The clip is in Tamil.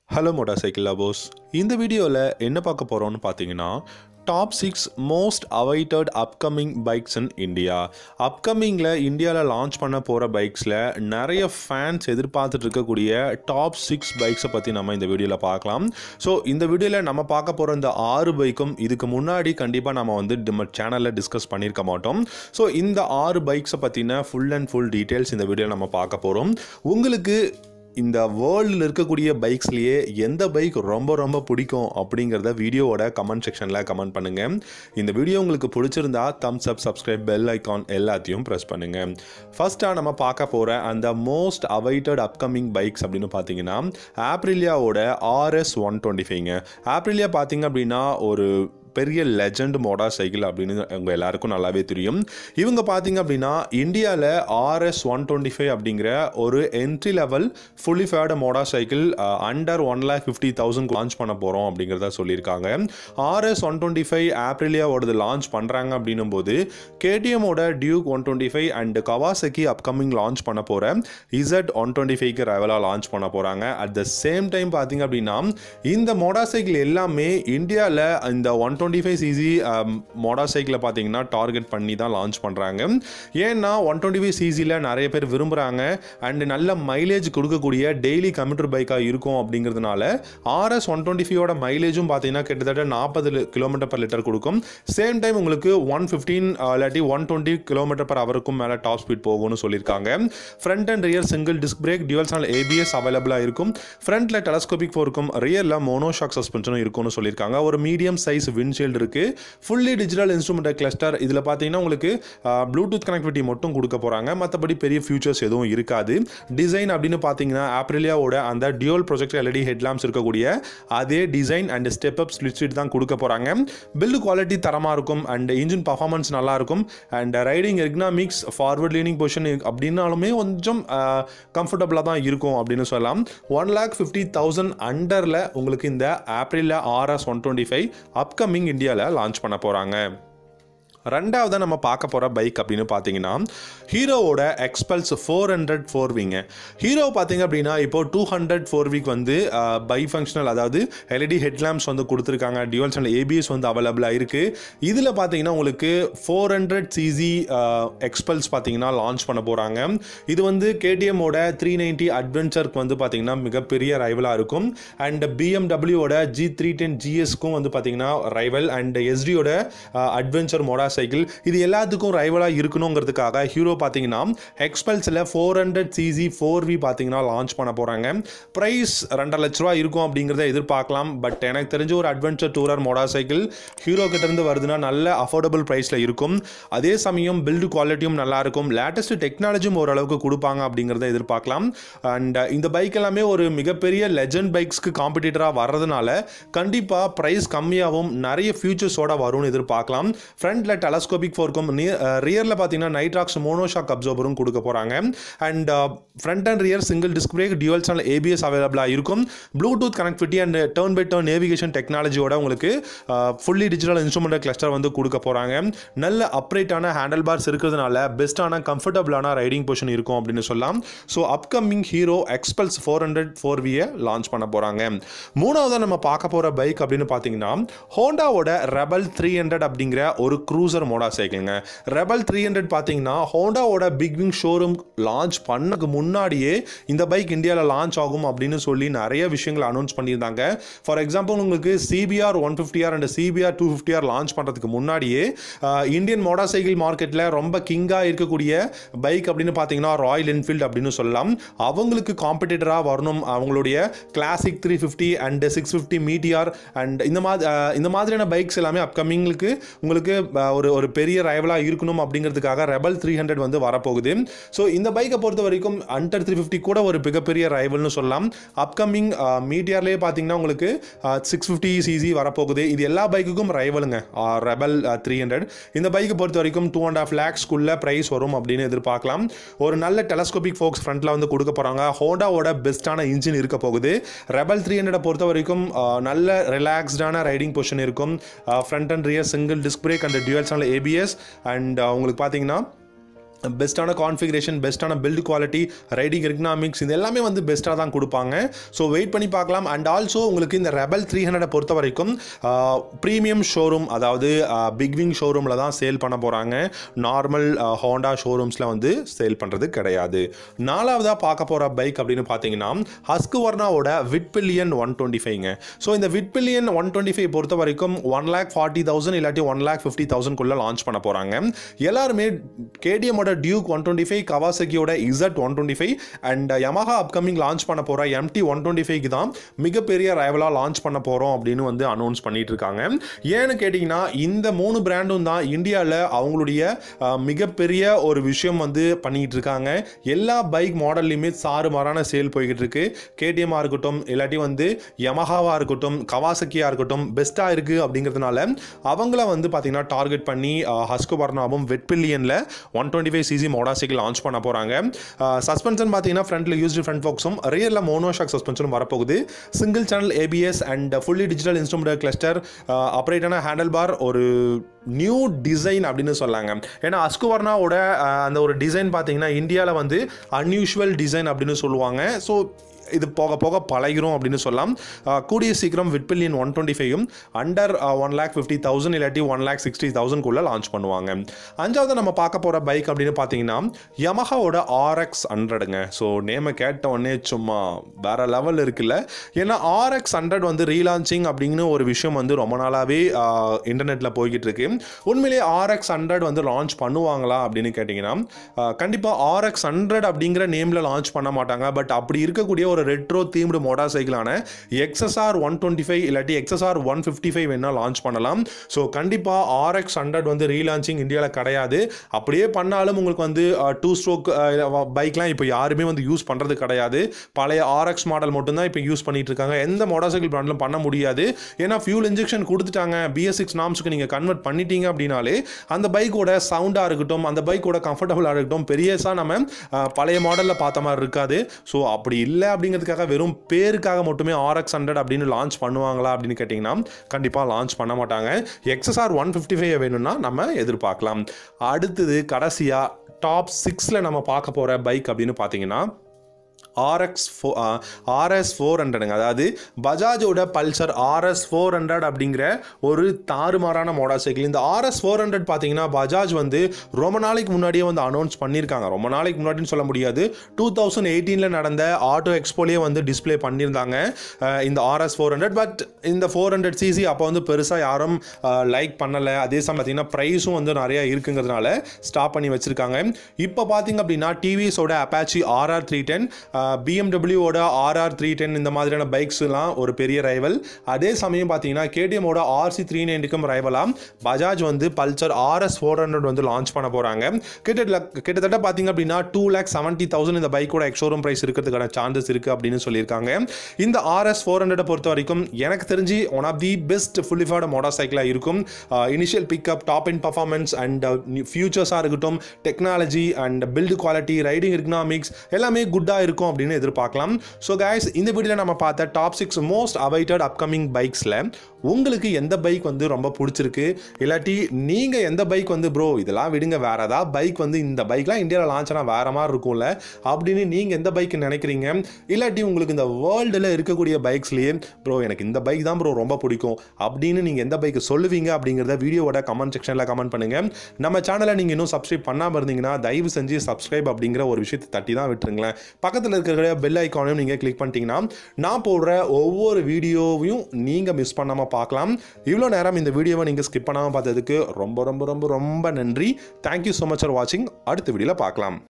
ஹலோ மோட்டார் சைக்கிள் லவர்ஸ் இந்த வீடியோவில் என்ன பார்க்க போகிறோம்னு பார்த்தீங்கன்னா top six most awaited upcoming bikes in India அப்கமிங்கில் இந்தியாவில் லான்ச் பண்ண போகிற பைக்ஸில் நிறைய ஃபேன்ஸ் எதிர்பார்த்துட்டு இருக்கக்கூடிய டாப் சிக்ஸ் பைக்ஸை பற்றி நம்ம இந்த வீடியோவில் பார்க்கலாம் ஸோ இந்த வீடியோவில் நம்ம பார்க்க போகிற இந்த ஆறு பைக்கும் இதுக்கு முன்னாடி கண்டிப்பாக நம்ம வந்து நம்ம சேனலில் டிஸ்கஸ் பண்ணியிருக்க மாட்டோம் ஸோ இந்த ஆறு பைக்ஸை பற்றின ஃபுல் அண்ட் ஃபுல் டீட்டெயில்ஸ் இந்த வீடியோவில் நம்ம பார்க்க போகிறோம் உங்களுக்கு இந்த வேர்ல்டில் இருக்கக்கூடிய பைக்ஸ்லேயே எந்த பைக் ரொம்ப ரொம்ப பிடிக்கும் அப்படிங்கிறத வீடியோவோட கமெண்ட் செக்ஷனில் கமெண்ட் பண்ணுங்கள் இந்த வீடியோ உங்களுக்கு பிடிச்சிருந்தா thumbs up subscribe bell icon எல்லாத்தையும் ப்ரெஸ் பண்ணுங்கள் ஃபஸ்ட்டாக நம்ம பார்க்க போகிற அந்த மோஸ்ட் அவைட்டட் அப்கமிங் பைக்ஸ் அப்படின்னு பார்த்தீங்கன்னா ஆப்ரிலியாவோட ஆர்எஸ் ஒன் டுவெண்ட்டி ஃபைவ்ங்க ஆப்ரிலியா பார்த்தீங்க அப்படின்னா ஒரு பெரிய லெஜண்ட் மோட்டார் சைக்கிள் அப்படின்னு உங்கள் எல்லாருக்கும் நல்லாவே தெரியும் இவங்க பார்த்தீங்க அப்படின்னா இந்தியாவில் ஆர்எஸ் ஒன் டுவெண்ட்டி ஃபைவ் அப்படிங்கிற ஒரு entry level fully faired motorcycle under one lakh fifty thousand launch பண்ண போகிறோம் அப்படிங்கிறத சொல்லியிருக்காங்க ஆர்எஸ் ஒன் டுவெண்ட்டி ஃபைவ் ஆப்ரிலியாவோடது லான்ச் பண்ணுறாங்க அப்படின்னும் போது கேடிஎம்மோட Duke one twenty five and Kawasaki upcoming launch பண்ண போகிற இசட் ஒன் டுவெண்ட்டி ஃபைவ்க்கு ரைவலாக லான்ச் பண்ண போகிறாங்க அட் த சேம் டைம் பார்த்தீங்க அப்படின்னா இந்த மோட்டார் சைக்கிள் எல்லாமே இந்தியாவில் இந்த one twenty five CC motor சைக்கிளை பார்த்தீங்கன்னா டார்கெட் பண்ணி தான் லான்ச் பண்ணுறாங்க ஏன்னா ஒன் டுவெண்ட்டி ஃபைவ் சிசியில் நிறைய பேர் விரும்புகிறாங்க அண்ட் நல்ல மைலேஜ் கொடுக்கக்கூடிய டெய்லி கம்யூட்டர் பைக்காக இருக்கும் அப்படிங்கிறதுனால ஆர்எஸ் ஒன் டுவெண்ட்டி ஃபைவோட மைலேஜும் பார்த்தீங்கன்னா கிட்டத்தட்ட நாற்பது கிலோமீட்டர் பர் லிட்டர் கொடுக்கும் சேம் டைம் உங்களுக்கு ஒன் ஃபிஃப்டீன் இல்லாட்டி ஒன் டுவெண்ட்டி கிலோமீட்டர் பர் அவருக்கும் மேலே டாப் ஸ்பீட் போகும்னு சொல்லியிருக்காங்க front and rear single disc brake dual channel ABS அவைலபிளாக இருக்கும் ஃப்ரண்ட்டில் டெலஸ்கோபிக் ஃபோருக்கும் ரியரில் மோனோஷாக் சஸ்பென்ஷனும் இருக்கும்னு சொல்லியிருக்காங்க ஒரு மீடியம் சைஸ் விண்ட்ஷீல்டு இருக்குது ஃபுல்லி டிஜிட்டல் இன்ஸ்ட்ருமெண்ட் கிளஸ்டர் இதில் பார்த்தீங்கன்னா உங்களுக்கு ப்ளூடூத் கனெக்டிவிட்டி மட்டும் கொடுக்க போகிறாங்க மற்றபடி பெரிய ஃபியூச்சர்ஸ் எதுவும் இருக்காது டிசைன் அப்படின்னு பார்த்தீங்கன்னா ஆப்ரிலியாவோட அந்த டியூல் ப்ரொஜெக்ட் எல்இடி ஹெட்லாம்ஸ் இருக்கக்கூடிய அதே design and step up split seat தான் கொடுக்க போகிறாங்க பில்டு குவாலிட்டி தரமாக இருக்கும் அண்ட் இன்ஜின் பர்ஃபார்மன்ஸ் நல்லா இருக்கும் and riding ergonomics forward leaning position அப்படின்னாலுமே கொஞ்சம் கம்ஃபர்டபுளாக தான் இருக்கும் அப்படின்னு சொல்லலாம் ஒன் லேக் ஃபிஃப்டி தௌசண்ட் அண்டரில் உங்களுக்கு இந்த ஆப்ரிலில் RS one twenty five upcoming இந்தியாவில் லான்ச் பண்ண போகிறாங்க ரெண்டாவதாக நம்ம பார்க்க போகிற பைக் அப்படின்னு பார்த்தீங்கன்னா ஹீரோவோட எக்ஸ்பல்ஸ் ஃபோர் ஹண்ட்ரட் ஃபோர் வீங்க ஹீரோ பார்த்தீங்க அப்படின்னா இப்போ டூ ஹண்ட்ரட் ஃபோர் வீக் வந்து பை ஃபங்க்ஷனல் அதாவது எல்இடி ஹெட்லாம்ப்ஸ் வந்து கொடுத்துருக்காங்க டியூவல் சேனல் ஏபிஎஸ் வந்து அவைலபிளாக இருக்குது இதில் பார்த்தீங்கன்னா உங்களுக்கு ஃபோர் ஹண்ட்ரட் சிசி எக்ஸ்பல்ஸ் பார்த்தீங்கன்னா லான்ச் பண்ண போகிறாங்க இது வந்து கேடிஎம்மோட த்ரீ நைன்ட்டி அட்வென்ச்சருக்கு வந்து பார்த்தீங்கன்னா மிகப்பெரிய ரைவலாக இருக்கும் அண்ட் பிஎம்டபிள்யூவோட ஜி த்ரீ டென் ஜிஎஸ்க்கும் வந்து பார்த்தீங்கன்னா ரைவல் அண்ட் எஸ்டியோட அட்வென்ச்சர் மோடா சைக்கிள் இது எல்லாத்துக்கும் ரைவலாக இருக்கணுங்கிறதுக்காக ஹீரோ பார்த்தீங்கன்னா எக்ஸ்பல்ஸில் four hundred CC four V பார்த்தீங்கன்னா லான்ச் பண்ண போகிறாங்க ப்ரைஸ் ரெண்டரை லட்ச ரூபா இருக்கும் அப்படிங்கிறத எதிர்பார்க்கலாம் பட் எனக்கு தெரிஞ்ச ஒரு adventure tourer motorcycle Hero கிட்டேருந்து வருதுன்னா நல்ல அஃபோர்டபுள் ப்ரைஸில் இருக்கும் அதே சமயம் பில்டு குவாலிட்டியும் நல்லா இருக்கும் லேட்டஸ்ட் டெக்னாலஜியும் ஓரளவுக்கு கொடுப்பாங்க அப்படிங்கிறத எதிர்பார்க்கலாம் அண்ட் இந்த பைக் எல்லாமே ஒரு மிகப்பெரிய லெஜண்ட் பைக்ஸ்க்கு காம்படிட்டராக வர்றதுனால கண்டிப்பாக ப்ரைஸ் கம்மியாகவும் நிறைய ஃபியூச்சர்ஸோட வரும்னு எதிர்பார்க்கலாம் ஃப்ரண்ட்டில் டெலஸ்கோபிக் ஃபோர்க்கும் ரியரில் பார்த்தீங்கன்னா நைட்ராக்ஸ் மோனோஷாக் அப்சர்வரும் கொடுக்க போகிறாங்க and front and rear single disc brake dual channel ABS அவைலபிளாக இருக்கும் Bluetooth connectivity and turn by turn navigation டெக்னாலஜியோட உங்களுக்கு ஃபுல்லி டிஜிட்டல் இன்ஸ்ட்ருமெண்ட் கிளஸ்டர் வந்து கொடுக்க போகிறாங்க நல்ல அப்ரேட்டான ஹேண்டில் பார்ஸ் இருக்கிறதுனால பெஸ்ட்டான கம்ஃபர்டபுளான ரைடிங் பொசிஷன் இருக்கும் அப்படின்னு சொல்லலாம் so upcoming Hero Xpulse four hundred four வியை லான்ச் பண்ண போகிறாங்க மூணாவதாக நம்ம பார்க்க போகிற பைக் அப்படின்னு பார்த்தீங்கன்னா ஹோண்டாவோட ரெபல் த்ரீ ஹண்ட்ரட் அப்படிங்கிற ஒரு க்ரூசர் மோட்டார் சைக்கிளுங்க ரெபல் த்ரீ ஹண்ட்ரட் பார்த்தீங்கன்னா ஹோண்டாவோட பிக் விங் ஷோரூம் லான்ச் பண்ணக்கு முன்னாடியே இந்த பைக் இந்தியாவில் லான்ச் ஆகும் அப்படின்னு சொல்லி நிறைய விஷயங்கள் அனௌன்ஸ் பண்ணியிருந்தாங்க ஃபார் எக்ஸாம்பிள் உங்களுக்கு CBR one fifty R and CBR two fifty R launch பண்ணுறதுக்கு முன்னாடியே இந்தியன் மோட்டார் சைக்கிள் மார்க்கெட்டில் ரொம்ப கிங்காக இருக்கக்கூடிய பைக் அப்படின்னு பார்த்தீங்கன்னா ராயல் என்ஃபீல்டு அப்படின்னு சொல்லலாம் அவங்களுக்கு காம்படிட்டராக வரணும் அவங்களுடைய Classic three fifty and six fifty Meteor and இந்த மாதிரி இந்த மாதிரியான பைக்ஸ் எல்லாமே அப்கமிங்களுக்கு உங்களுக்கு ஒரு ஒரு பெரிய ரைவலாக இருக்கணும் அப்படிங்கிறதுக்காக ரெபல் த்ரீ ஹண்ட்ரட் வந்து வரப்போகுது ஸோ இந்த பைக்கை பொறுத்த வரைக்கும் அண்டர் த்ரீ ஃபிஃப்டி கூட ஒரு மிகப்பெரிய ரைவல்னு சொல்லலாம் அப்கமிங் மீட்டியர்லேயே பார்த்தீங்கன்னா உங்களுக்கு சிக்ஸ் ஃபிஃப்டி சிசி வரப்போகுது இது எல்லா பைக்குக்கும் ரைவலுங்க ரெபல் த்ரீ ஹண்ட்ரட் இந்த பைக்கை பொறுத்த வரைக்கும் டூ அண்ட் ஆஃப் லேக்ஸ்க்குள்ள ப்ரைஸ் வரும் அப்படின்னு எதிர்பார்க்கலாம் ஒரு நல்ல டெலஸ்கோபிக் ஃபோக்ஸ் ஃப்ரண்ட்டில் வந்து கொடுக்க போகிறாங்க ஹோண்டாவோட பெஸ்ட்டான இன்ஜின் இருக்க போகுது ரெபல் த்ரீ ஹண்ட்ரட் பொறுத்த வரைக்கும் நல்ல ரிலாக்ஸ்டான ரைடிங் பொசிஷன் இருக்கும் front and rear single disc brake and dual channel ABS and உங்களுக்கு பார்த்தீங்கன்னா பெஸ்ட்டான கான்ஃபிகரேஷன் பெஸ்ட்டான பில்ட் குவாலிட்டி ரைடிங் எக்கனாமிக்ஸ் இது எல்லாமே வந்து பெஸ்ட்டாக தான் கொடுப்பாங்க ஸோ வெயிட் பண்ணி பார்க்கலாம் அண்ட் ஆல்சோ உங்களுக்கு இந்த ரெபல் த்ரீ ஹண்ட்ரடை பொறுத்த வரைக்கும் ப்ரீமியம் ஷோரூம் அதாவது பிக் விங் ஷோரூமில் தான் சேல் பண்ண போகிறாங்க நார்மல் ஹோண்டா ஷோரூம்ஸில் வந்து சேல் பண்ணுறது கிடையாது நாலாவதாக பார்க்க போகிற பைக் அப்படின்னு பார்த்தீங்கன்னா ஹஸ்குவர்னாவோட விட்பில்லியன் ஒன் டுவெண்ட்டி ஃபைவ்ங்க ஸோ இந்த விட்பில்லியன் ஒன் டுவெண்ட்டி ஃபைவ் பொறுத்த வரைக்கும் ஒன் லேக் ஃபார்ட்டி தௌசண்ட் இல்லாட்டி ஒன் லேக் ஃபிஃப்டி தௌசண்ட்குள்ளே லான்ச் பண்ண போகிறாங்க எல்லாருமே கேடிஎம்மோட டியூக் ஒன் டுவெண்ட்டி ஃபைவ் கவாசக்கியோட Z one twenty five and Yamaha upcoming launch பண்ண போகிற எம்டி ஒன் டுவெண்ட்டி ஃபைவ்க்கு தான் மிகப்பெரிய ரைவலாக லான்ச் பண்ண போகிறோம் அப்படின்னு வந்து அனௌன்ஸ் பண்ணிட்டு இருக்காங்க ஏன்னு கேட்டிங்கன்னா இந்த மூணு பிராண்டும் தான் இந்தியாவில் அவங்களுடைய அஹ், மிகப்பெரிய ஒரு விஷயம் வந்து பண்ணிட்டு இருக்காங்க எல்லா பைக் மாடல்லையுமே சாறுமாறான சேல் போய்கிட்டு இருக்கு கேடிஎம்மாக இருக்கட்டும் இல்லாட்டி வந்து யமஹாவாக இருக்கட்டும் கவாசக்கியாக இருக்கட்டும் பெஸ்ட்டாக இருக்குது அப்படிங்கிறதுனால அவங்கள வந்து பார்த்தீங்கன்னா டார்கெட் பண்ணி ஹஸ்குபர்னாவும் வெட்பில்லியனில் one twenty five CC motorcycle launch பண்ண போகிறாங்க சஸ்பென்ஷன் பார்த்தீங்கன்னா ஃப்ரண்ட்டில் யூஸ்டு ஃப்ரண்ட் ஃபோக்ஸும் ரியரில் மோனோஷாக் சஸ்பென்ஷனும் வரப்போகுது single channel ABS and fully digital instrument cluster ஆப்ரேட்டான ஹேண்டில் பார் ஒரு நியூ டிசைன் அப்படின்னு சொல்லாங்க ஏன்னா அஸ்குவர்னாவோட அஹ், அந்த ஒரு டிசைன் பார்த்தீங்கன்னா இந்தியாவில் வந்து அன்யூஷுவல் டிசைன் அப்படின்னு சொல்லுவாங்க ஸோ இது போக போக பழகிறோம் அப்படின்னு சொல்லலாம் அஹ், கூடிய சீக்கிரம் விட்பில்லியன் ஒன் டுவெண்ட்டி ஃபைவும் under one lakh fifty thousand இல்லாட்டி ஒன் லேக் சிக்ஸ்டி தௌசண்ட்குள்ளே லான்ச் பண்ணுவாங்க அஞ்சாவது நம்ம பார்க்க போகிற பைக் அப்படின்னு பார்த்தீங்கன்னா யமஹாவோட ஆர்எக்ஸ் ஹண்ட்ரடுங்க ஸோ நேமை கேட்ட உடனே சும்மா வேற லெவல் இருக்குல்ல ஏன்னா ஆர்எக்ஸ் ஹண்ட்ரட் வந்து ரீலான்ச்சிங் அப்படின்னு ஒரு விஷயம் வந்து ரொம்ப நாளாகவே இன்டர்நெட்டில் போய்கிட்டு இருக்கு உண்மையிலேயே ஆர்எக்ஸ் ஹண்ட்ரட் வந்து லான்ச் பண்ணுவாங்களா அப்படின்னு கேட்டிங்கன்னா கண்டிப்பாக ஆர்எக்ஸ் ஹண்ட்ரட் அப்படிங்கிற நேமில் லான்ச் பண்ண மாட்டாங்க பட் அப்படி இருக்கக்கூடிய ஒரு ரெட்ரோ தீம்டு மோட்டார் சைக்கிளான எக்ஸ்எஸ்ஆர் ஒன் டுவெண்ட்டி ஃபைவ் இல்லாட்டி எக்ஸ்எஸ்ஆர் ஒன் ஃபிஃப்டி ஃபைவ் வேணால் லான்ச் பண்ணலாம் ஸோ கண்டிப்பாக ஆர்எக்ஸ் ஹண்ட்ரட் வந்து ரீலான்ச்சிங் இந்தியாவில் கிடையாது அப்படியே பண்ணாலும் உங்களுக்கு வந்து டூ ஸ்ட்ரோக் பைக்லாம் இப்போ யாருமே வந்து யூஸ் பண்ணுறது கிடையாது பழைய ஆர்எக்ஸ் மாடல் மட்டும்தான் இப்போ யூஸ் பண்ணிட்டு இருக்காங்க எந்த மோட்டார் சைக்கிள் பிராண்ட்லும் பண்ண முடியாது ஏன்னா ஃபியூல் இன்ஜெக்ஷன் கொடுத்துட்டாங்க பிஎஸ் சிக்ஸ் நாம்ஸுக்கு நீங்கள் கன்வெர்ட் பண்ணிட்டீங்க அப்படின்னாலே அந்த பைக்கோட சவுண்டாக இருக்கட்டும் அந்த பைக்கோட கம்ஃபர்டபுளாக இருக்கட்டும் பெரியசா நம்ம அஹ், பழைய மாடலில் பார்த்த மாதிரி இருக்காது ஸோ அப்படி இல்லை அப்படிங்கிறதுக்காக வெறும் பேருக்காக மட்டுமே ஆர்எக்ஸ் ஹண்ட்ரட் அப்படின்னு லான்ச் பண்ணுவாங்களா அப்படின்னு கேட்டிங்கன்னா கண்டிப்பாக லான்ச் பண்ண மாட்டாங்க எக்ஸ்எஸ்ஆர் ஒன் ஃபிஃப்டி ஃபைவ் வேணும்னா நம்ம எதிர்பார்க்கலாம் அடுத்தது கடைசியாக டாப் சிக்ஸில் நம்ம பார்க்க போகிற பைக் அப்படின்னு பார்த்தீங்கன்னா ஆர்எக்ஸ் ஃபோ ஆர்எஸ் ஃபோர் ஹண்ட்ரடுங்க அதாவது பஜாஜோட பல்சர் ஆர்எஸ் ஃபோர் ஹண்ட்ரட் அப்படிங்கிற ஒரு தாறுமாறான மோட்டார் சைக்கிள் இந்த ஆர்எஸ் ஃபோர் ஹண்ட்ரட் பார்த்தீங்கன்னா பஜாஜ் வந்து ரொம்ப நாளைக்கு முன்னாடியே வந்து அனௌன்ஸ் பண்ணியிருக்காங்க ரொம்ப நாளைக்கு முன்னாடின்னு சொல்ல முடியாது டூ தௌசண்ட் எயிட்டீனில் நடந்த ஆட்டோ எக்ஸ்போலேயே வந்து டிஸ்ப்ளே பண்ணியிருந்தாங்க அஹ், இந்த ஆர்எஸ் ஃபோர் ஹண்ட்ரட் பட் இந்த ஃபோர் ஹண்ட்ரட் சிசி அப்போ வந்து பெருசாக யாரும் லைக் பண்ணலை அதே சமயம் பார்த்தீங்கன்னா ப்ரைஸும் வந்து நிறையா இருக்குங்கிறதுனால ஸ்டாப் பண்ணி வச்சுருக்காங்க இப்போ பார்த்தீங்க அப்படின்னா டிவிஎஸோட அப்பாச்சி ஆர்ஆர் த்ரீ டென் பிஎம்டபிள்யூவோட ஆர்ஆர் த்ரீ டென் இந்த மாதிரியான பைக்ஸ்லாம் ஒரு பெரிய ரைவல் அதே சமயம் பார்த்தீங்கன்னா கேடிஎம்மோட ஆர்சி த்ரீ நைன்ட்டுக்கும் ரைவலாக பஜாஜ் வந்து பல்சர் ஆர்எஸ் ஃபோர் ஹண்ட்ரட் வந்து லான்ச் பண்ண போகிறாங்க கிட்டத்தட்ட கிட்டத்தட்ட பார்த்தீங்க அப்படின்னா டூ லேக் செவன்ட்டி தௌசண்ட் இந்த பைக்கோட எக்ஷோரூம் ப்ரைஸ் இருக்கிறதுக்கான சான்சஸ் இருக்குது அப்படின்னு சொல்லியிருக்காங்க இந்த ஆர்எஸ் ஃபோர் ஹண்ட்ரடை பொறுத்த வரைக்கும் எனக்கு தெரிஞ்சு one of the best fully faired motor சைக்கிளாக இருக்கும் initial pickup top in performance and ஃபியூச்சர்ஸாக இருக்கட்டும் technology and build quality riding economics எல்லாமே குட்டாக இருக்கும் அப்படின்னு எதிர்பார்க்கலாம் ஸோ guys இந்த வீடியோவில் நம்ம பார்த்த top six most awaited upcoming பைக்ஸில் உங்களுக்கு எந்த பைக் வந்து ரொம்ப பிடிச்சிருக்கு இல்லாட்டி நீங்கள் எந்த பைக் வந்து ப்ரோ இதெல்லாம் விடுங்க வேற ஏதாவது பைக் வந்து இந்த பைக்லாம் இந்தியாவில் லான்ச் ஆனால் வேற மாதிரி இருக்கும்ல அப்படின்னு நீங்கள் எந்த பைக் நினைக்கிறீங்க இல்லாட்டி உங்களுக்கு இந்த வேர்ல்டில் இருக்கக்கூடிய பைக்ஸ்லேயே ப்ரோ எனக்கு இந்த பைக் தான் ப்ரோ ரொம்ப பிடிக்கும் அப்படின்னு நீங்கள் எந்த பைக் சொல்லுவீங்க அப்படிங்கிறத வீடியோவோட கமெண்ட் செக்ஷனில் கமெண்ட் பண்ணுங்கள் நம்ம சேனலை நீங்கள் இன்னும் சப்ஸ்கிரைப் பண்ணாமல் இருந்தீங்கன்னா தயவு செஞ்சு சப்ஸ்கிரைப் அப்படிங்கிற ஒரு விஷயத்தை தட்டி தான் விட்டுருங்களேன் பக்கத்தில் இருக்கிற பெல் ஐக்கானையும் நீங்கள் கிளிக் பண்ணிட்டீங்கன்னா நான் போடுற ஒவ்வொரு வீடியோவையும் நீங்கள் மிஸ் பண்ணாமல் பார்க்கலாம் இவ்வளோ நேரம் இந்த வீடியோவை நீங்கள் ஸ்கிப் பண்ணாமல் பார்த்ததுக்கு ரொம்ப ரொம்ப ரொம்ப ரொம்ப நன்றி தேங்க்யூ ஸோ மச் ஃபார் வாட்சிங் அடுத்த வீடியோவில் பார்க்கலாம்